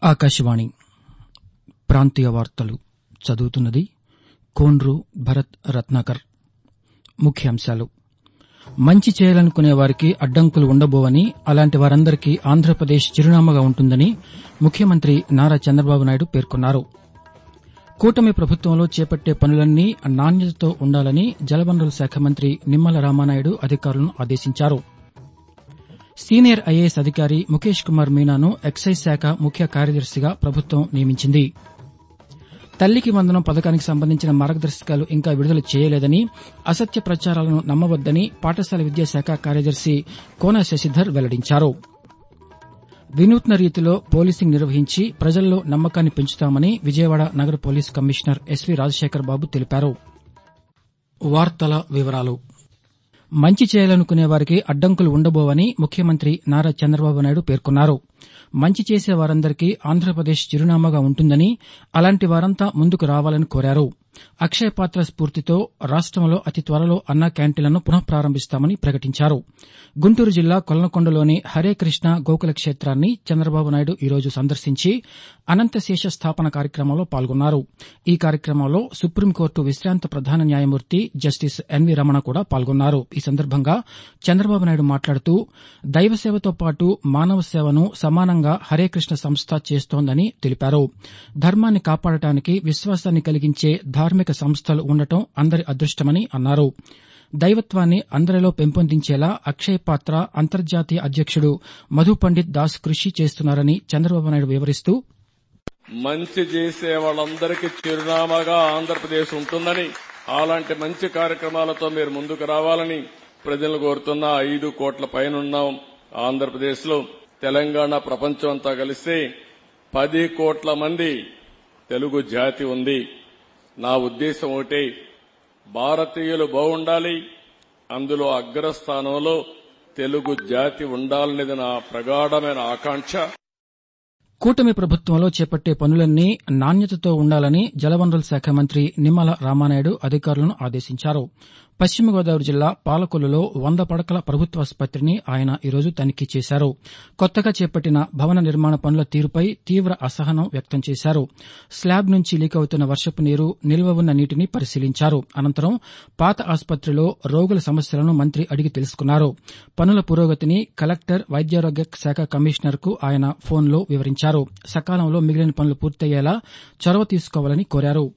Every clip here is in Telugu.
ఆకాశవాణి ప్రాంతీయ వార్తలు చదువుతున్నది కోన్రు భరత్ రత్నాకర్ ముఖ్యాంశాలు మంచి చేయాలనుకునే వారికి అడ్డంకులు ఉండబోవని అలాంటి వారందరికీ ఆంధ్రప్రదేశ్ చిరునామాగా ఉంటుందని ముఖ్యమంత్రి నారా చంద్రబాబు నాయుడు పేర్కొన్నారు కూటమి ప్రభుత్వంలో చేపట్టే పనులన్నీ నాణ్యతతో ఉండాలని జలవనరుల శాఖ మంత్రి నిమ్మల రామానాయుడు అధికారులను ఆదేశించారు సీనియర్ ఐఏఎస్ అధికారి ముఖేష్ కుమార్ మీనాను ఎక్సైజ్ శాఖ ముఖ్య కార్యదర్శిగా ప్రభుత్వం నియమించింది తల్లికి వందనం పథకానికి సంబంధించిన మార్గదర్శకాలు ఇంకా విడుదల చేయలేదని అసత్య ప్రచారాలను నమ్మవద్దని పాఠశాల విద్యాశాఖ కార్యదర్శి కోన శశిధర్ వెల్లడించారు వినూత్న రీతిలో పోలీసింగ్ నిర్వహించి ప్రజల్లో నమ్మకాన్ని పెంచుతామని విజయవాడ నగర police commissioner SV Rajasekhar Babu తెలిపారు వార్తల వివరాలు మంచి చేయాలనుకునే వారికి అడ్డంకులు ఉండబోవని ముఖ్యమంత్రి నారా చంద్రబాబు నాయుడు పేర్కొన్నారు మంచి చేసే వారందరికీ ఆంధ్రప్రదేశ్ చిరునామాగా ఉంటుందని అలాంటి వారంతా ముందుకు రావాలని కోరారు అక్షయ పాత్ర స్ఫూర్తితో రాష్టంలో అతి త్వరలో అన్న క్యాంటీన్లను పునః ప్రారంభిస్తామని ప్రకటించారు గుంటూరు జిల్లా కొలనకొండలోని హరే కృష్ణ గోకుల క్షేత్రాన్ని చంద్రబాబు నాయుడు ఈరోజు సందర్శించి అనంతశేష స్థాపన కార్యక్రమంలో పాల్గొన్నారు ఈ కార్యక్రమంలో సుప్రీంకోర్టు విశ్రాంత ప్రధాన న్యాయమూర్తి జస్టిస్ ఎన్వీ రమణ కూడా పాల్గొన్నారు ఈ సందర్భంగా చంద్రబాబు నాయుడు మాట్లాడుతూ దైవసేవతో పాటు మానవ సేవను సమానంగా హరే కృష్ణ సంస్థ చేస్తోందని తెలిపారు ధర్మాన్ని కాపాడటానికి విశ్వాసాన్ని కలిగించే ధార్మిక సంస్థలు ఉండటం అందరి అదృష్టమని అన్నారు దైవత్వాన్ని అందరిలో పెంపొందించేలా అక్షయ్ పాత్ర అంతర్జాతీయ అధ్యక్షుడు మధు పండిత్ దాస్ కృషి చేస్తున్నారని చంద్రబాబు నాయుడు వివరిస్తూ మంచి చేసే వాళ్ళందరికీ చిరునామాగా ఆంధ్రప్రదేశ్ ఉంటుందని అలాంటి మంచి కార్యక్రమాలతో మీరు ముందుకు రావాలని ప్రజలు కోరుతున్న ఐదు కోట్ల పైన ఉన్నాం ఆంధ్రప్రదేశ్ లో తెలంగాణ ప్రపంచం అంతా కలిస్తే పది కోట్ల మంది తెలుగు జాతి ఉంది నా ఉద్దేశం ఒకటే భారతీయులు బాగుండాలి అందులో అగ్రస్థానంలో తెలుగు జాతి ఉండాలనేది నా ప్రగాఢమైన ఆకాంక్ష కూటమి ప్రభుత్వంలో చేపట్టే పనులన్నీ నాణ్యతతో ఉండాలని జలవనరుల శాఖ మంత్రి నిమ్మల రామానాయుడు అధికారులను ఆదేశించారు పశ్చిమ గోదావరి జిల్లా పాలకొల్లులో వంద పడకల ప్రభుత్వాసుపత్రిని ఆయన ఈరోజు తనిఖీ చేశారు కొత్తగా చేపట్టిన భవన నిర్మాణ పనుల తీరుపై తీవ్ర అసహనం వ్యక్తం చేశారు స్లాబ్ నుంచి లీక్ అవుతున్న వర్షపు నీరు నిల్వ ఉన్న నీటిని పరిశీలించారు అనంతరం పాత ఆసుపత్రిలో రోగుల సమస్యలను మంత్రి అడిగి తెలుసుకున్నారు పనుల పురోగతిని కలెక్టర్ వైద్యారోగ్య శాఖ కమిషనర్ కు ఆయన ఫోన్లో వివరించారు సకాలంలో మిగిలిన పనులు పూర్తయ్యేలా చొరవ తీసుకోవాలని కోరారు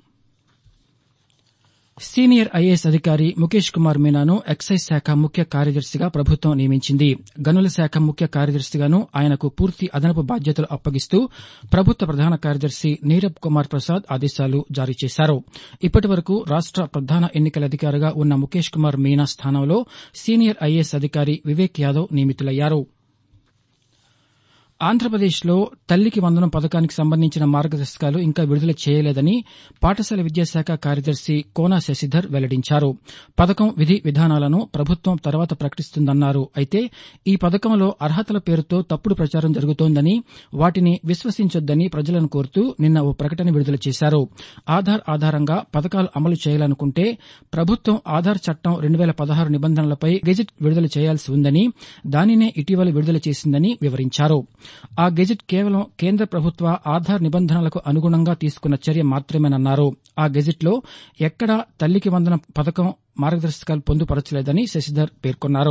సీనియర్ ఐఏఎస్ అధికారి ముఖేష్ కుమార్ మీనాను ఎక్సైజ్ శాఖ ముఖ్య కార్యదర్శిగా ప్రభుత్వం నియమించింది గనుల శాఖ ముఖ్య కార్యదర్శిగాను ఆయనకు పూర్తి అదనపు బాధ్యతలు అప్పగిస్తూ ప్రభుత్వ ప్రధాన కార్యదర్శి నీరబ్ కుమార్ ప్రసాద్ ఆదేశాలు జారీ చేశారు ఇప్పటి వరకు రాష్ట ప్రధాన ఎన్నికల అధికారిగా ఉన్న ముఖేష్ కుమార్ మీనా స్థానంలో సీనియర్ ఐఏఎస్ అధికారి వివేక్ యాదవ్ నియమితులయ్యారు ఆంధ్రప్రదేశ్లో తల్లికి వందనం పథకానికి సంబంధించిన మార్గదర్శకాలు ఇంకా విడుదల చేయలేదని పాఠశాల విద్యాశాఖ కార్యదర్శి కోన శశిధర్ వెల్లడించారు పథకం విధి విధానాలను ప్రభుత్వం తర్వాత ప్రకటిస్తుందన్నారు అయితే ఈ పథకంలో అర్హతల పేరుతో తప్పుడు ప్రచారం జరుగుతోందని వాటిని విశ్వసించొద్దని ప్రజలను కోరుతూ నిన్న ఓ ప్రకటన విడుదల చేశారు ఆధార్ ఆధారంగా పథకాలు అమలు చేయాలనుకుంటే ప్రభుత్వం ఆధార్ చట్టం రెండు వేల పదహారు నిబంధనలపై గెజిట్ విడుదల చేయాల్సి ఉందని దానినే ఇటీవల విడుదల చేసిందని వివరించారు ఆ గెజిట్ కేవలం కేంద్ర ప్రభుత్వ ఆధార్ నిబంధనలకు అనుగుణంగా తీసుకున్న చర్య మాత్రమేనన్నారు ఆ గెజిట్లో ఎక్కడా తల్లికి వందన పథకం మార్గదర్శకాలు పొందుపరచలేదని శశిధర్ పేర్కొన్నారు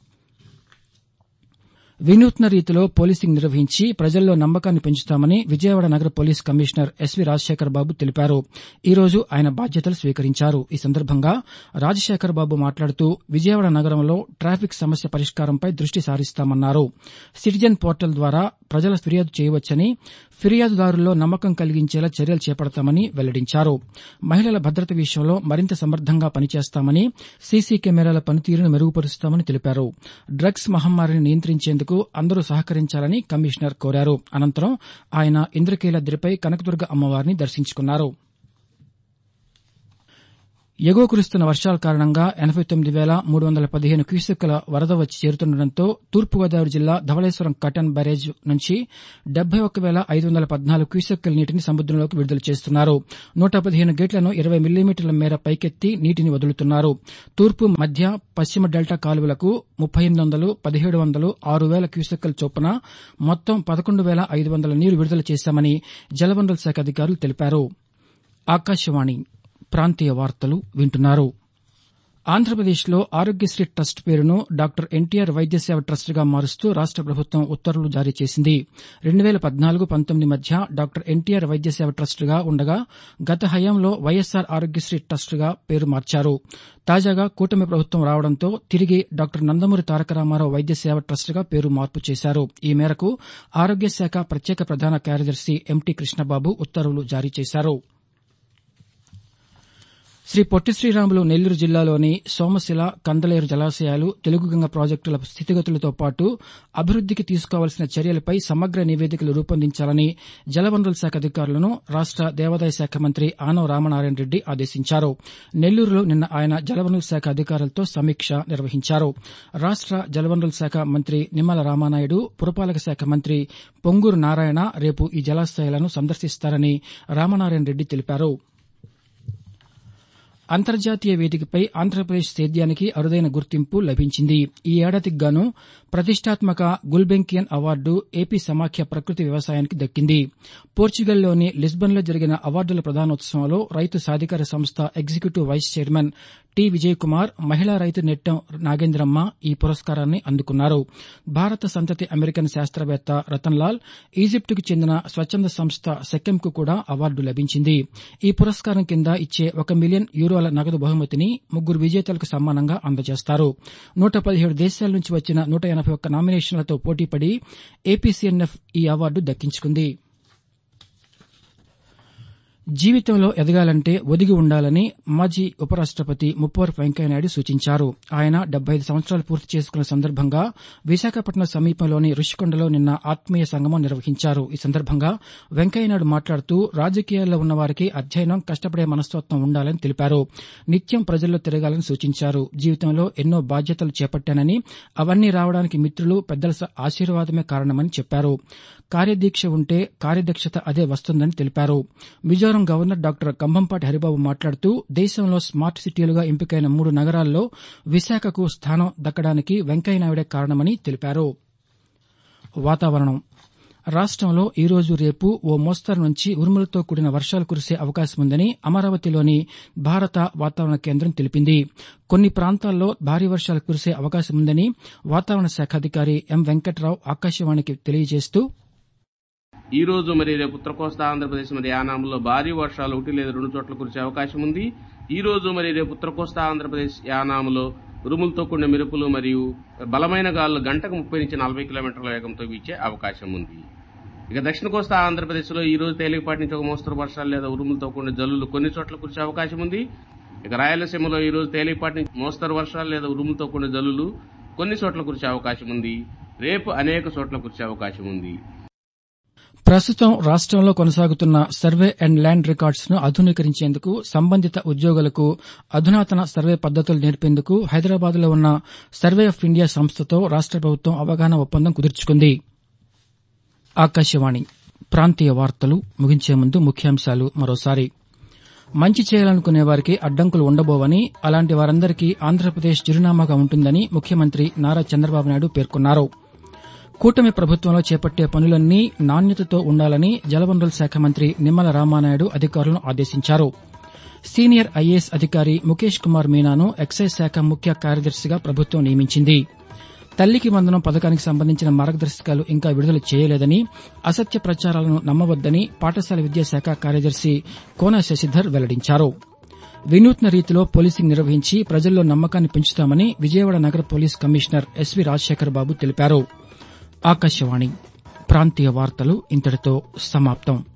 వినూత్న రీతిలో పోలీసింగ్ నిర్వహించి ప్రజల్లో నమ్మకాన్ని పెంచుతామని విజయవాడ నగర police commissioner SV Rajasekhar Babu తెలిపారు ఈ రోజు ఆయన బాధ్యతలు స్వీకరించారు ఈ సందర్భంగా రాజశేఖర్ బాబు మాట్లాడుతూ విజయవాడ నగరంలో ట్రాఫిక్ సమస్య పరిష్కారంపై దృష్టి సారిస్తామన్నారు సిటిజన్ పోర్టల్ ద్వారా ప్రజల ఫిర్యాదు చేయవచ్చని ఫిర్యాదుదారుల్లో నమ్మకం కలిగించేలా చర్యలు చేపడతామని వెల్లడించారు మహిళల భద్రత విషయంలో మరింత సమర్థంగా పనిచేస్తామని సీసీ కెమెరాల పనితీరును మెరుగుపరుస్తామని తెలిపారు డ్రగ్స్ మహమ్మారిని నియంత్రించేందుకు అందరూ సహకరించాలని కమిషనర్ కోరారు అనంతరం ఆయన ఇంద్రకీలాద్రిపై కనకదుర్గ అమ్మవారిని దర్శించుకున్నారు ఎగువ కురుస్తున్న వర్షాల కారణంగా ఎనబై తొమ్మిది వేల మూడు వందల పదిహేను క్యూసెక్కుల వరద వచ్చి చేరుతుండటంతో తూర్పుగోదావరి జిల్లా ధవళేశ్వరం కటన్ బ్యారేజ్ నుంచి డెబ్బై ఒక్క వేల ఐదు వందల పద్నాలుగు క్యూసెక్కుల నీటిని సముద్రంలోకి విడుదల చేస్తున్నారు నూట పదిహేను గేట్లను ఇరవై మిల్లీమీటర్ల మేర పైకెత్తి నీటిని వదులుతున్నారు తూర్పు మధ్య పశ్చిమ డెల్టా కాలువలకు ముప్పై ఎనిమిది వందలు పదిహేడు వందలు ఆరు వేల క్యూసెక్కుల చొప్పున మొత్తం పదకొండు వేల ఐదు వందల నీరు విడుదల చేశామని జలవనరుల శాఖ అధికారులు తెలిపారు ఆకాశవాణి ప్రాంతీయ వార్తలు వింటున్నారు ఆంధ్రప్రదేశ్లో ఆరోగ్యశ్రీ ట్రస్ట్ పేరును డాక్టర్ ఎన్టీఆర్ వైద్య సేవ ట్రస్ట్గా మారుస్తూ రాష్ట ప్రభుత్వం ఉత్తర్వులు జారీ చేసింది రెండు వేల పద్నాలుగు పంతొమ్మిది మధ్య డాక్టర్ ఎన్టీఆర్ వైద్య సేవ ట్రస్ట్గా ఉండగా గత హయాంలో వైఎస్సార్ ఆరోగ్యశ్రీ ట్రస్ట్గా పేరు మార్చారు తాజాగా కూటమి ప్రభుత్వం రావడంతో తిరిగి డాక్టర్ నందమూరి తారక రామారావు వైద్య సేవ ట్రస్ట్గా పేరు మార్పు చేశారు ఈ మేరకు ఆరోగ్య శాఖ ప్రత్యేక ప్రధాన కార్యదర్శి ఎంటీ కృష్ణబాబు ఉత్తర్వులు జారీ చేశారు శ్రీ పొట్టి శ్రీరాములు నెల్లూరు జిల్లాలోని సోమశిల కందలేరు జలాశయాలు తెలుగుగంగ ప్రాజెక్టుల స్థితిగతులతో పాటు అభివృద్దికి తీసుకోవాల్సిన చర్యలపై సమగ్ర నివేదికలు రూపొందించాలని జలవనరుల శాఖ అధికారులను రాష్ట దేవాదాయ శాఖ మంత్రి ఆనవ రామనారాయణ రెడ్డి ఆదేశించారు నెల్లూరులో నిన్న ఆయన జలవనరుల శాఖ అధికారులతో సమీక్ష నిర్వహించారు రాష్ట జలవనరుల శాఖ మంత్రి నిమ్మల రామానాయుడు పురపాలక శాఖ మంత్రి పొంగూరు నారాయణ రేపు ఈ జలాశయాలను సందర్శిస్తారని రామనారాయణ రెడ్డి తెలిపారు అంతర్జాతీయ వేదికపై ఆంధ్రప్రదేశ్ సేద్యానికి అరుదైన గుర్తింపు లభించింది ఈ ఏడాదికి గాను ప్రతిష్టాత్మక గుల్బెంకియన్ అవార్డు ఏపీ సమాఖ్య ప్రకృతి వ్యవసాయానికి దక్కింది పోర్చుగల్లోని లిస్బన్లో జరిగిన అవార్డుల ప్రదానోత్సవంలో రైతు సాధికార సంస్థ executive vice chairman T Vijay Kumar మహిళా రైతు నెట్టం నాగేంద్రమ్మ ఈ పురస్కారాన్ని అందుకున్నారు భారత సంతతి అమెరికన్ శాస్త్రవేత్త రతన్ లాల్ ఈజిప్టుకు చెందిన స్వచ్చంద సంస్థ సెకెంకు కూడా అవార్డు లభించింది ఈ పురస్కారం కింద ఇచ్చే ఒక మిలియన్ యూరోల నగదు బహుమతిని ముగ్గురు విజేతలకు సమ్మానంగా అందజేస్తారు నూట పదిహేడు దేశాల నుంచి వచ్చిన నూట ఎనబై ఒక్క నామినేషన్లతో పోటీపడి ఏపీసీఎన్ఎఫ్ ఈ అవార్డు దక్కించుకుంది జీవితంలో ఎదగాలంటే ఒదిగి ఉండాలని మాజీ ఉపరాష్టపతి ముప్పవరపు వెంకయ్యనాయుడు సూచించారు ఆయన డెబ్బై ఐదు సంవత్సరాలు పూర్తి చేసుకున్న సందర్భంగా విశాఖపట్నం సమీపంలోని రుషికొండలో నిన్న ఆత్మీయ సంగమం నిర్వహించారు ఈ సందర్భంగా వెంకయ్యనాయుడు మాట్లాడుతూ రాజకీయాల్లో ఉన్నవారికి అధ్యయనం కష్టపడే మనస్తత్వం ఉండాలని తెలిపారు నిత్యం ప్రజల్లో తిరగాలని సూచించారు జీవితంలో ఎన్నో బాధ్యతలు చేపట్టానని అవన్నీ రావడానికి మిత్రులు పెద్దల ఆశీర్వాదమే కారణమని చెప్పారు కార్యదీక్ష ఉంటే కార్యదక్షత అదే వస్తుందని తెలిపారు మిజోరం గవర్నర్ డాక్టర్ కంభంపాటి హరిబాబు మాట్లాడుతూ దేశంలో స్మార్ట్ సిటీలుగా ఎంపికైన మూడు నగరాల్లో విశాఖకు స్థానం దక్కడానికి వెంకయ్యనాయుడే కారణమని తెలిపారు వాతావరణం రాష్టంలో ఈ రోజు రేపు ఓ మోస్తరు నుంచి ఉరుములతో కూడిన వర్షాలు కురిసే అవకాశం ఉందని అమరావతిలోని భారత వాతావరణ కేంద్రం తెలిపింది కొన్ని ప్రాంతాల్లో భారీ వర్షాలు కురిసే అవకాశం ఉందని వాతావరణ శాఖ అధికారి ఎం వెంకట్రావు ఆకాశవాణికి తెలియజేస్తూ ఈ రోజు మరి రేపు ఉత్తర కోస్తా ఆంధ్రప్రదేశ్ మరి యానాంలో భారీ వర్షాలు ఒకటి లేదా రెండు చోట్ల కురిసే అవకాశం ఉంది ఈ రోజు మరి రేపు ఉత్తర కోస్తా ఆంధ్రప్రదేశ్ యానాంలో ఉరుములతో కూడిన మెరుపులు మరియు బలమైన గాలులు గంటకు ముప్పై నుంచి నలభై కిలోమీటర్ల వేగంతో వీచే అవకాశం ఉంది ఇక దక్షిణ కోస్తా ఆంధ్రప్రదేశ్ లో ఈ రోజు తేలికపాటి నుంచి ఒక మోస్తరు వర్షాలు లేదా ఉరుములతో కూడిన జల్లులు కొన్ని చోట్ల కురిసే అవకాశం ఉంది ఇక రాయలసీమలో ఈ రోజు తేలికపాటి నుంచి మోస్తరు వర్షాలు లేదా ఉరుములతో కూడిన జల్లులు కొన్ని చోట్ల కురిసే అవకాశం ఉంది రేపు అనేక చోట్ల కురిసే అవకాశం ఉంది ప్రస్తుతం రాష్టంలో కొనసాగుతున్న సర్వే అండ్ ల్యాండ్ రికార్డ్స్ ను ఆధునీకరించేందుకు సంబంధిత ఉద్యోగులకు అధునాతన సర్వే పద్దతులు నేర్పేందుకు హైదరాబాద్ లో ఉన్న సర్వే ఆఫ్ ఇండియా సంస్థతో రాష్ట ప్రభుత్వం అవగాహన ఒప్పందం కుదుర్చుకుంది ఆకాశవాణి ప్రాంతీయ వార్తలు ముగించే ముందు ముఖ్యాంశాలు మరోసారి మంచి చేయాలనుకునే వారికి అడ్డంకులు ఉండబోవని అలాంటి వారందరికీ ఆంధ్రప్రదేశ్ చిరునామాగా ఉంటుందని ముఖ్యమంత్రి నారా చంద్రబాబు నాయుడు పేర్కొన్నారు కూటమి ప్రభుత్వంలో చేపట్టే పనులన్నీ నాణ్యతతో ఉండాలని జలవనరుల శాఖ మంత్రి నిమ్మల రామానాయుడు అధికారులను ఆదేశించారు సీనియర్ ఐఏఎస్ అధికారి ముఖేష్ కుమార్ మీనాను ఎక్సైజ్ శాఖ ముఖ్య కార్యదర్శిగా ప్రభుత్వం నియమించింది తల్లికి వందనం పథకానికి సంబంధించిన మార్గదర్శకాలు ఇంకా విడుదల చేయలేదని అసత్య ప్రచారాలను నమ్మవద్దని పాఠశాల విద్యాశాఖ కార్యదర్శి కోన శశిధర్ వెల్లడించారు వినూత్న రీతిలో పోలీసింగ్ నిర్వహించి ప్రజల్లో నమ్మకాన్ని పెంచుతామని విజయవాడ నగర police commissioner SV Rajasekhar Babu తెలిపారు ఆకాశవాణి ప్రాంతీయ వార్తలు ఇంతటితో సమాప్తం